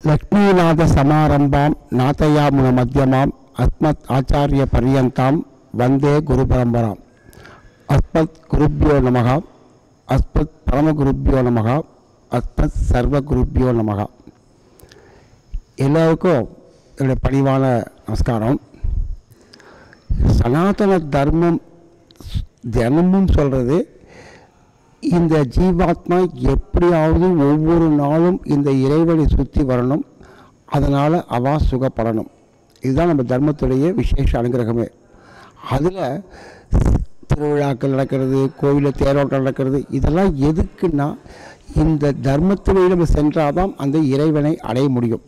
லக்ஷ்மீநாத சமாரம்பாம் நாதயாமுன மத்தியமாம் அஸ்மத் ஆச்சாரிய பர்யந்தாம் வந்தே குரு பரம்பராம் அஸ்மத் குருப்பியோ நமக அஸ்மத் பரமகுருப்பியோ நமக அஸ்மத் சர்வ குருப்பியோ நமக எல்லோருக்கும் என்னுடைய பணிவான நமஸ்காரம் சனாதன தர்மம் தினமும் சொல்கிறது இந்த ஜீவாத்மா எப்படியாவது ஒவ்வொரு நாளும் இந்த இறைவனை சுற்றி வரணும் அதனால் அவா சுகப்படணும் இதுதான் நம்ம தர்மத்துடைய விசேஷ அனுகிரகமே அதில் திருவிழாக்கள் நடக்கிறது கோவிலில் தேரோட்டம் நடக்கிறது இதெல்லாம் எதுக்குன்னா இந்த தர்மத்திலே நம்ம சென்றாதான் அந்த இறைவனை அடைய முடியும்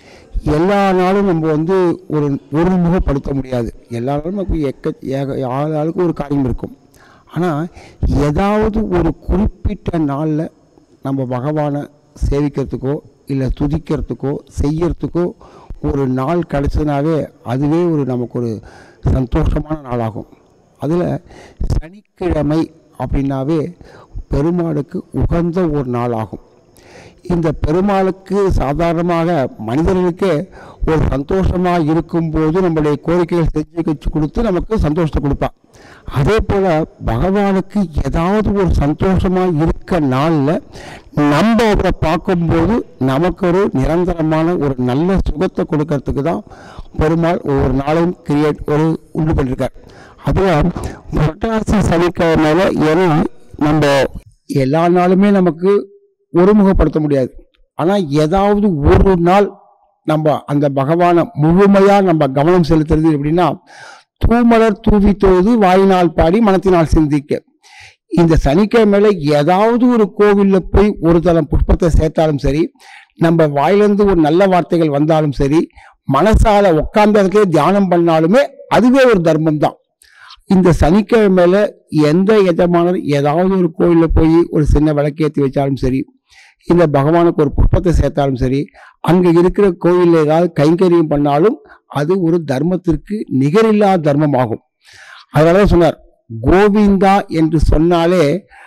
எல்லா நாளும் நம்ம வந்து ஒரு ஒருமுகப்படுத்த முடியாது எல்லா நாளும் நமக்கு எக்க ஏக ஆளாளுக்கு ஒரு காரியம் இருக்கும் ஆனால் ஏதாவது ஒரு குறிப்பிட்ட நாளில் நம்ம பகவானை சேவிக்கிறதுக்கோ இல்லை துதிக்கிறதுக்கோ செய்யறதுக்கோ ஒரு நாள் கிடச்சதுனாவே அதுவே ஒரு நமக்கு ஒரு சந்தோஷமான நாளாகும் அதில் சனிக்கிழமை அப்படின்னாவே பெருமாளுக்கு உகந்த ஒரு நாள் ஆகும் இந்த பெருமாளுக்கு சாதாரணமாக மனிதர்களுக்கு ஒரு சந்தோஷமாக இருக்கும்போது நம்மளுடைய கோரிக்கைகள் செஞ்சு வச்சு கொடுத்து நமக்கு சந்தோஷத்தை கொடுப்பான் அதே போல் பகவானுக்கு ஏதாவது ஒரு சந்தோஷமாக இருக்க நாளில் நம்ம அவரை பார்க்கும்போது நமக்கு ஒரு நிரந்தரமான ஒரு நல்ல சுகத்தை கொடுக்கறதுக்கு தான் பெருமாள் ஒவ்வொரு நாளையும் கிரியேட் ஒரு உண்டு பண்ணியிருக்கார் அதுவும் புரட்டாசி சனிக்கிழமையில ஏன்னா நம்ம எல்லா நாளுமே நமக்கு ஒருமுகப்படுத்த முடியாது ஆனால் ஏதாவது ஒரு நாள் நம்ம அந்த பகவானை முழுமையாக நம்ம கவனம் செலுத்துறது எப்படின்னா தூமலர் தூவி தொழுது வாயினால் பாடி மனத்தினால் சிந்திக்க இந்த சனிக்கிழமையில ஏதாவது ஒரு கோவிலில் போய் ஒரு தளம் புஷ்பத்தை சேர்த்தாலும் சரி நம்ம வாயிலிருந்து ஒரு நல்ல வார்த்தைகள் வந்தாலும் சரி மனசால உட்கார்ந்த இடத்துல தியானம் பண்ணாலுமே அதுவே ஒரு தர்மம் தான் இந்த சனிக்கிழமையில எந்த எஜமானர் ஏதாவது ஒரு கோவிலில் போய் ஒரு சின்ன விளக்கேற்றி வச்சாலும் சரி இந்த பகவானுக்கு ஒரு புஷ்பத்தை சேர்த்தாலும் சரி அங்கே இருக்கிற கோவிலில் ஏதாவது கைங்கரியம் பண்ணாலும் அது ஒரு தர்மத்திற்கு நிகரில்லா தர்மமாகும் அதனால தான் சொன்னார் கோவிந்தா என்று சொன்னாலே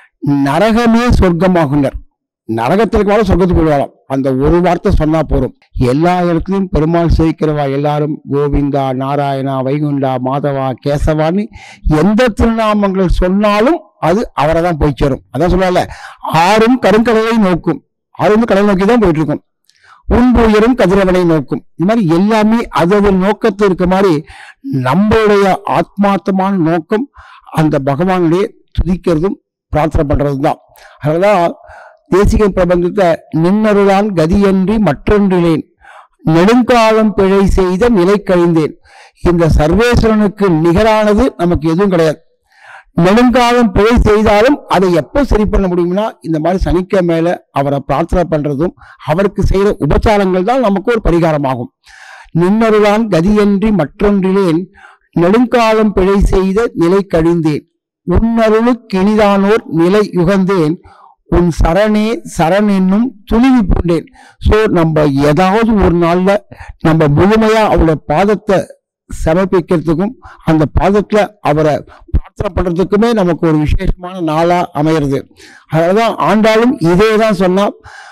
நரகமே சொர்க்கமாகுனர் நரகத்திற்கு மேலே சொர்க்கத்துக்கு போடுவாராம் அந்த ஒரு வார்த்தை சொன்னா போதும் எல்லா இடத்துலையும் பெருமாள் சேவிக்கிறவா எல்லாரும் கோவிந்தா நாராயணா வைகுண்டா மாதவா கேசவான்னு எந்த திருநாமங்கள் சொன்னாலும் அது அவரை தான் போய் சேரும் அதான் சொல்லல ஆறும் கருங்கடலை நோக்கும் ஆறு வந்து கடல் நோக்கி தான் போயிட்டு இருக்கும் உன்புயரும் கதிரவனை நோக்கும் இது மாதிரி எல்லாமே அதது நோக்கத்தில் இருக்க மாதிரி நம்மளுடைய ஆத்மார்த்தமான நோக்கம் அந்த பகவானுடைய துதிக்கிறதும் பிரார்த்தனை பண்றதும் தான் அதனாலதான் தேசிக பிரபந்தத்தை நின்னருளான் கதியன்றி மற்றொன்றிலேன் நெடுங்காலம் பிழை செய்த நிலை கழிந்தேன் இந்த சர்வேஸ்வரனுக்கு நிகரானது நமக்கு எதுவும் கிடையாது நெடுங்காலம் பிழை செய்தாலும் அதை எப்போ சரி பண்ண முடியும்னா இந்த மாதிரி சனிக்க மேல அவரை பிரார்த்தனை பண்றதும் அவருக்கு செய்யற உபச்சாரங்கள் தான் நமக்கு ஒரு பரிகாரமாகும் நின்னருளான் கதியன்றி மற்றொன்றிலேன் நெடுங்காலம் பிழை செய்த நிலை கழிந்தேன் உன்னருளுக்கு இனிதானோர் நிலை யுகந்தேன் உன் சரணே சரண் என்னும் துணிவு பூண்டேன் ஸோ நம்ம ஏதாவது ஒரு நாள்ல நம்ம முழுமையா அவரோட பாதத்தை சமர்ப்பிக்கிறதுக்கும் அந்த பாதத்துல அவரை பிரார்த்தனை பண்றதுக்குமே நமக்கு ஒரு விசேஷமான நாளா அமையிறது அதனாலதான் ஆண்டாலும் இதே தான் சொன்னா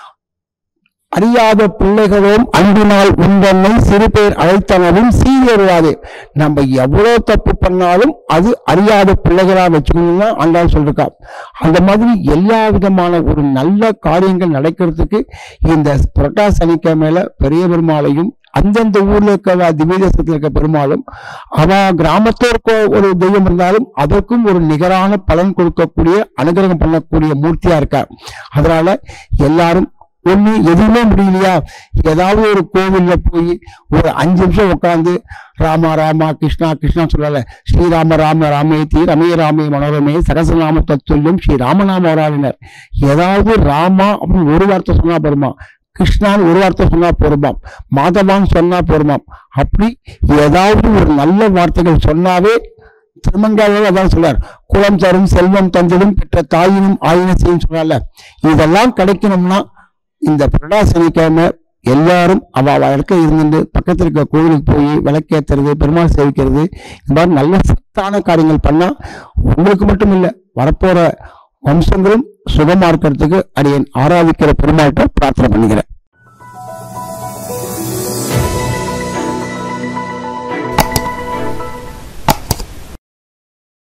அறியாத பிள்ளைகளோம் அன்பினால் உந்தன்னை சிறு பேர் அழைத்தனவும் சீரியருவாதே நம்ம எவ்வளவு தப்பு பண்ணாலும் அது அறியாத பிள்ளைகளா வச்சுக்கணும்னு ஆண்டாள் சொல்லிருக்கா அந்த மாதிரி எல்லா விதமான ஒரு நல்ல காரியங்கள் நடக்கிறதுக்கு இந்த புரட்டா சனிக்கிழமையில பெரிய பெருமாளையும் அந்தந்த ஊர்ல இருக்க திவ்ய தேசத்துல இருக்க பெருமாளும் அவ கிராமத்தோருக்கு ஒரு தெய்வம் இருந்தாலும் அதற்கும் ஒரு நிகரான பலன் கொடுக்கக்கூடிய அனுகிரகம் பண்ணக்கூடிய மூர்த்தியா இருக்கார் அதனால எல்லாரும் ஒண்ணு எதுவுமே முடியலையா ஏதாவது ஒரு கோவில்ல போய் ஒரு அஞ்சு நிமிஷம் உட்காந்து ராமா ராமா கிருஷ்ணா கிருஷ்ணா சொல்லல ஸ்ரீராம ராம ராமேதி ரமே ராமே மனோரமே சகசநாம தத்துல்யம் ஸ்ரீ ராமநாம வராளினர் ஏதாவது ராமா அப்படின்னு ஒரு வார்த்தை சொன்னா போருமா கிருஷ்ணான்னு ஒரு வார்த்தை சொன்னா போருமாம் மாதவான்னு சொன்னா போருமாம் அப்படி ஏதாவது ஒரு நல்ல வார்த்தைகள் சொன்னாவே திருமங்காவில் அதான் சொல்றார் குளம் தரும் செல்வம் தந்திடும் பெற்ற தாயினும் ஆயின செய்யும் சொல்றால இதெல்லாம் கிடைக்கணும்னா இந்த புரடா சனிக்கிழமை எல்லாரும் அவ அவ இடத்துல இருந்துட்டு பக்கத்தில் இருக்க கோவிலுக்கு போய் விளக்கேத்துறது பெருமாள் சேவிக்கிறது இந்த மாதிரி நல்ல சத்தான காரியங்கள் பண்ணா உங்களுக்கு மட்டும் இல்லை வரப்போற வம்சங்களும் சுகமா இருக்கிறதுக்கு அடியேன் ஆராதிக்கிற பெருமாள்கிட்ட பிரார்த்தனை பண்ணிக்கிறேன்